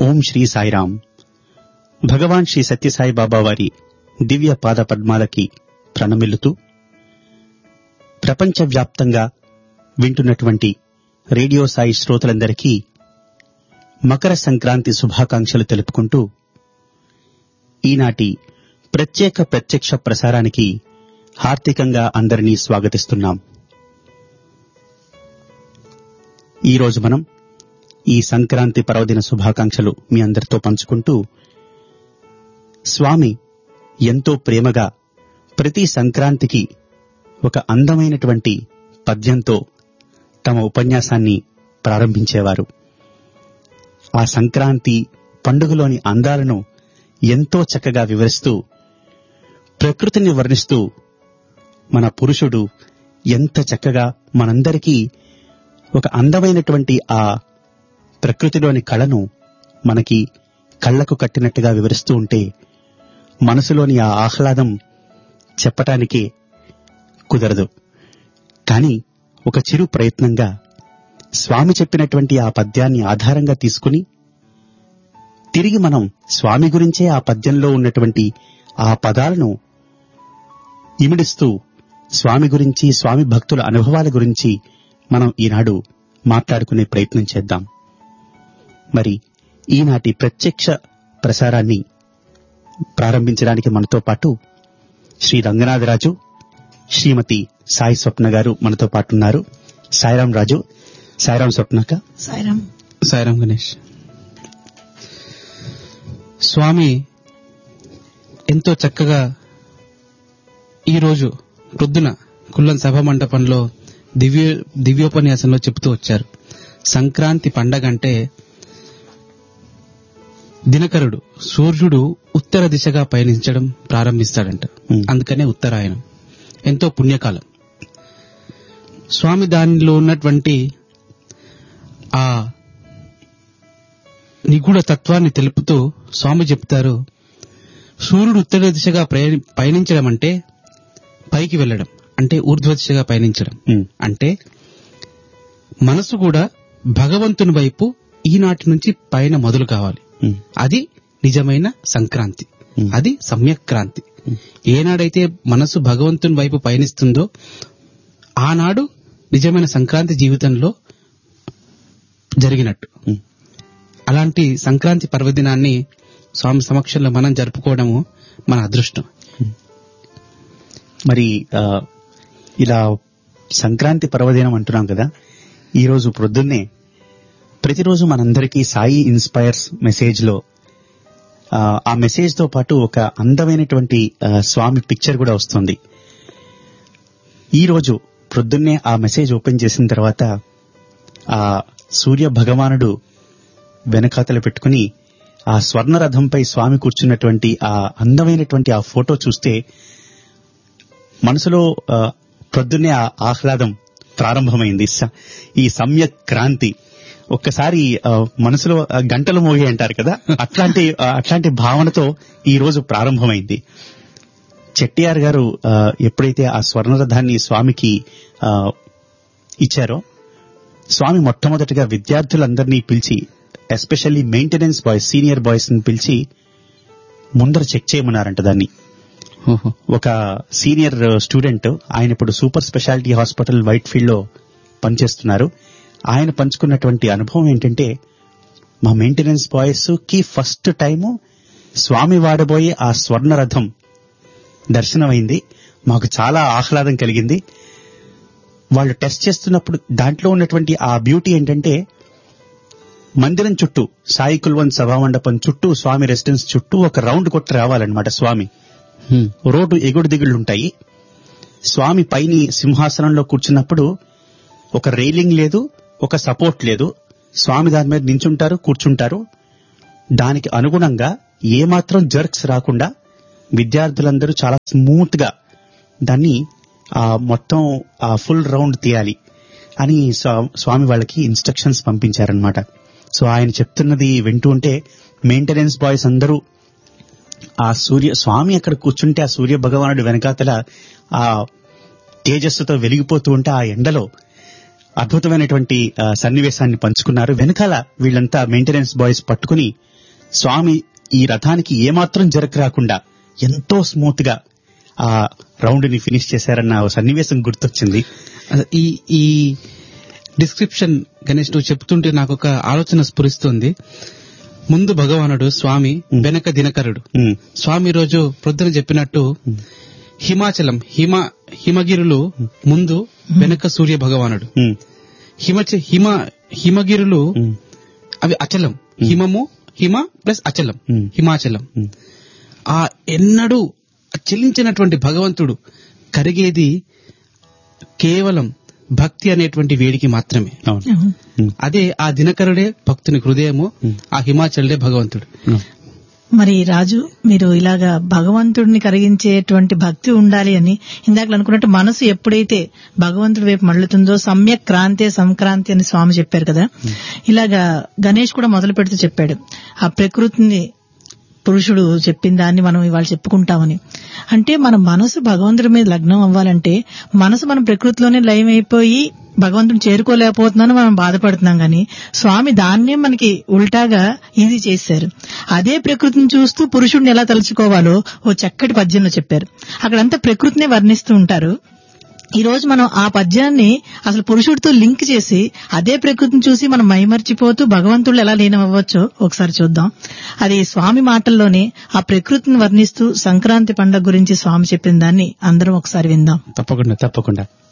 ఓం శ్రీ సాయిరాం భగవాన్ శ్రీ సత్యసాయి బాబా వారి దివ్య పాద పద్మాలకి ప్రణమిల్లుతూ ప్రపంచవ్యాప్తంగా వింటున్నటువంటి రేడియో సాయి శ్రోతలందరికీ మకర సంక్రాంతి శుభాకాంక్షలు తెలుపుకుంటూ ఈనాటి ప్రత్యేక ప్రత్యక్ష ప్రసారానికి హార్దికంగా అందరినీ స్వాగతిస్తున్నాం ఈరోజు మనం ఈ సంక్రాంతి పర్వదిన శుభాకాంక్షలు మీ అందరితో పంచుకుంటూ స్వామి ఎంతో ప్రేమగా ప్రతి సంక్రాంతికి ఒక అందమైనటువంటి పద్యంతో తమ ఉపన్యాసాన్ని ప్రారంభించేవారు ఆ సంక్రాంతి పండుగలోని అందాలను ఎంతో చక్కగా వివరిస్తూ ప్రకృతిని వర్ణిస్తూ మన పురుషుడు ఎంత చక్కగా మనందరికీ ఒక అందమైనటువంటి ఆ ప్రకృతిలోని కళను మనకి కళ్లకు కట్టినట్టుగా వివరిస్తూ ఉంటే మనసులోని ఆ ఆహ్లాదం చెప్పటానికే కుదరదు కానీ ఒక చిరు ప్రయత్నంగా స్వామి చెప్పినటువంటి ఆ పద్యాన్ని ఆధారంగా తీసుకుని తిరిగి మనం స్వామి గురించే ఆ పద్యంలో ఉన్నటువంటి ఆ పదాలను ఇమిడిస్తూ స్వామి గురించి స్వామి భక్తుల అనుభవాల గురించి మనం ఈనాడు మాట్లాడుకునే ప్రయత్నం చేద్దాం మరి ఈనాటి ప్రత్యక్ష ప్రసారాన్ని ప్రారంభించడానికి మనతో పాటు శ్రీ రంగనాథరాజు శ్రీమతి సాయి స్వప్న గారు మనతో పాటు ఉన్నారు సాయిరాం రాజు సాయిరాం స్వప్నక సాయిరామ్ సాయిరాం గణేష్ స్వామి ఎంతో చక్కగా ఈరోజు ప్రొద్దున కుల్లం సభ మండపంలో దివ్య దివ్యోపన్యాసంలో చెబుతూ వచ్చారు సంక్రాంతి పండగ అంటే దినకరుడు సూర్యుడు ఉత్తర దిశగా పయనించడం ప్రారంభిస్తాడంట Hmm. అందుకనే ఉత్తరాయణం ఎంతో పుణ్యకాలం స్వామి దానిలో ఉన్నటువంటి ఆ నిగూఢ తత్వాన్ని తెలుపుతూ స్వామి చెప్తారు సూర్యుడు ఉత్తర దిశగా ప్రయాణి- పయనించడం అంటే పైకి వెళ్ళడం అంటే ఊర్ధ్వ దిశగా పయనించడం ఉమ్, అంటే మనసు కూడా భగవంతుని వైపు ఈనాటి నుంచి పైన మొదలు కావాలి ఉమ్, అది నిజమైన సంక్రాంతి ఉమ్. అది సమ్యక్రాంతి ఏనాడైతే మనసు భగవంతుని వైపు పయనిస్తుందో ఆనాడు నిజమైన సంక్రాంతి జీవితంలో జరిగినట్టు ఉమ్. అలాంటి సంక్రాంతి పర్వదినాన్ని స్వామి సమక్షంలో మనం జరుపుకోవడము మన అదృష్టం మరి ఆ, ఇలా సంక్రాంతి పర్వదినం అంటున్నాం కదా ఈ రోజు ప్రొద్దున్నే ప్రతిరోజు మనందరికీ సాయి ఇన్స్పైర్స్ మెసేజ్ లో ఆ, ఆ మెసేజ్ తో పాటు ఒక అందమైనటువంటి ఆ, స్వామి పిక్చర్ కూడా వస్తుంది ఈ రోజు ప్రొద్దున్నే ఆ మెసేజ్ ఓపెన్ చేసిన తర్వాత ఆ సూర్య భగవానుడు వెనకాతలు పెట్టుకుని ఆ స్వర్ణ రథంపై స్వామి కూర్చున్నటువంటి ఆ అందమైనటువంటి ఆ ఫోటో చూస్తే మనసులో ఆ, ప్రొద్దున్నే ఆ ఆహ్లాదం ప్రారంభమైంది స- ఈ సమ్యక్ క్రాంతి ఒక్కసారి ఆ, మనసులో ఆ, గంటలు మోగి అంటారు కదా అట్లాంటి ఆ, అట్లాంటి భావనతో ఈ రోజు ప్రారంభమైంది చెట్టియార్ గారు ఆ, ఎప్పుడైతే ఆ స్వర్ణరథాన్ని స్వామికి ఆ, ఇచ్చారో స్వామి మొట్టమొదటిగా విద్యార్థులందరినీ పిలిచి especially maintenance boys senior boys ని పిలిచి ముందర చెక్ చేయమన్నారంట దాన్ని ఓహో ఒక సీనియర్ స్టూడెంట్ ఆయన ఇప్పుడు super speciality hospital Whitefield లో పనిచేస్తున్నారు ఆయన పంచుకున్నటువంటి అనుభవం ఏంటంటే మా మెయింటెనెన్స్ బాయ్స్ కి ఫస్ట్ టైము స్వామి వాడబోయే ఆ స్వర్ణ రథం దర్శనమైంది మాకు చాలా ఆహ్లాదం కలిగింది వాళ్ళు టెస్ట్ చేస్తున్నప్పుడు దాంట్లో ఉన్నటువంటి ఆ బ్యూటీ ఏంటంటే మందిరం చుట్టూ సాయి కుల్వన్ సభామండపం చుట్టూ స్వామి రెసిడెన్స్ చుట్టూ ఒక రౌండ్ కొట్టి రావాలన్నమాట స్వామి హ్మ్. రోడ్డు ఎగుడు దిగుళ్ళుంటాయి స్వామి పైని సింహాసనంలో కూర్చున్నప్పుడు ఒక రైలింగ్ లేదు ఒక సపోర్ట్ లేదు స్వామి దాని మీద నించుంటారు కూర్చుంటారు దానికి అనుగుణంగా ఏమాత్రం జర్క్స్ రాకుండా విద్యార్థులందరూ చాలా స్మూత్ గా దాన్ని ఆ మొత్తం ఆ ఫుల్ రౌండ్ తీయాలి అని స్వా- స్వామి వాళ్ళకి ఇన్స్ట్రక్షన్స్ పంపించారనమాట సో ఆయన చెప్తున్నది వింటూ ఉంటే మెయింటెనెన్స్ బాయ్స్ అందరూ ఆ సూర్య స్వామి అక్కడ కూర్చుంటే ఆ సూర్య భగవానుడు వెనకాతల ఆ తేజస్సుతో వెలిగిపోతూ ఉంటే ఆ ఎండలో అద్భుతమైనటువంటి ఆ, సన్నివేశాన్ని పంచుకున్నారు వెనకాల వీళ్ళంతా మెయింటెనెన్స్ బాయ్స్ పట్టుకుని స్వామి ఈ రథానికి ఏమాత్రం జరక రాకుండా ఎంతో స్మూత్ గా ఆ రౌండ్ ని ఫినిష్ చేశారన్న ఓ సన్నివేశం గుర్తొచ్చింది అసలు ఈ ఈ డిస్క్రిప్షన్ గణేష్ నువ్వు చెప్తుంటే నాకు ఒక ఆలోచన స్ఫురిస్తుంది ముందు భగవానుడు స్వామి Hmm. వెనక దినకరుడు ఉమ్, స్వామి రోజు ప్రొద్దున చెప్పినట్టు హిమాచలం హిమ హిమగిరులు ముందు వెనక సూర్య భగవానుడు ఉమ్, హిమచ హిమ హిమగిరులు ఉమ్, అవి అచలం హిమము హిమ ప్లస్ అచలం Hmm. హిమాచలం ఉమ్. ఆ ఎన్నడూ చెల్లించినటువంటి భగవంతుడు కరిగేది కేవలం భక్తి అనేటువంటి వేడికి మాత్రమే అవును అవును. ఉమ్, అదే ఆ దినకరుడే భక్తుని హృదయము Hmm. ఆ హిమాచలుడే భగవంతుడు ఉమ్. మరి రాజు మీరు ఇలాగా భగవంతుడిని కరిగించేటువంటి భక్తి ఉండాలి అని ఇందాక అనుకున్నట్టు మనసు ఎప్పుడైతే భగవంతుడి వైపు మళ్ళుతుందో సమ్యక్ క్రాంతి సంక్రాంతి అని స్వామి చెప్పారు కదా ఇలాగా గణేష్ కూడా మొదలు పెడుతూ చెప్పాడు ఆ ప్రకృతిని పురుషుడు చెప్పిన దాన్ని మనం ఇవాళ చెప్పుకుంటామని అంటే మన మనసు భగవంతుడి మీద లగ్నం అవ్వాలంటే మనసు మనం ప్రకృతిలోనే లయం అయిపోయి భగవంతుని చేరుకోలేకపోతున్నాను మనం బాధపడుతున్నాం గాని స్వామి దాన్నే మనకి ఉల్టాగా ఇది చేశారు అదే ప్రకృతిని చూస్తూ పురుషుడిని ఎలా తలుచుకోవాలో ఓ చక్కటి పద్యంలో చెప్పారు అక్కడంతా ప్రకృతినే వర్ణిస్తూ ఉంటారు ఈ రోజు మనం ఆ పద్యాన్ని అసలు పురుషుడితో లింక్ చేసి అదే ప్రకృతిని చూసి మనం మైమర్చిపోతూ భగవంతుడు ఎలా లీనమవ్వచ్చో ఒకసారి చూద్దాం అది స్వామి మాటల్లోనే ఆ ప్రకృతిని వర్ణిస్తూ సంక్రాంతి పండుగ గురించి స్వామి చెప్పిన దాన్ని అందరం ఒకసారి విందాం తప్పకుండా తప్పకుండా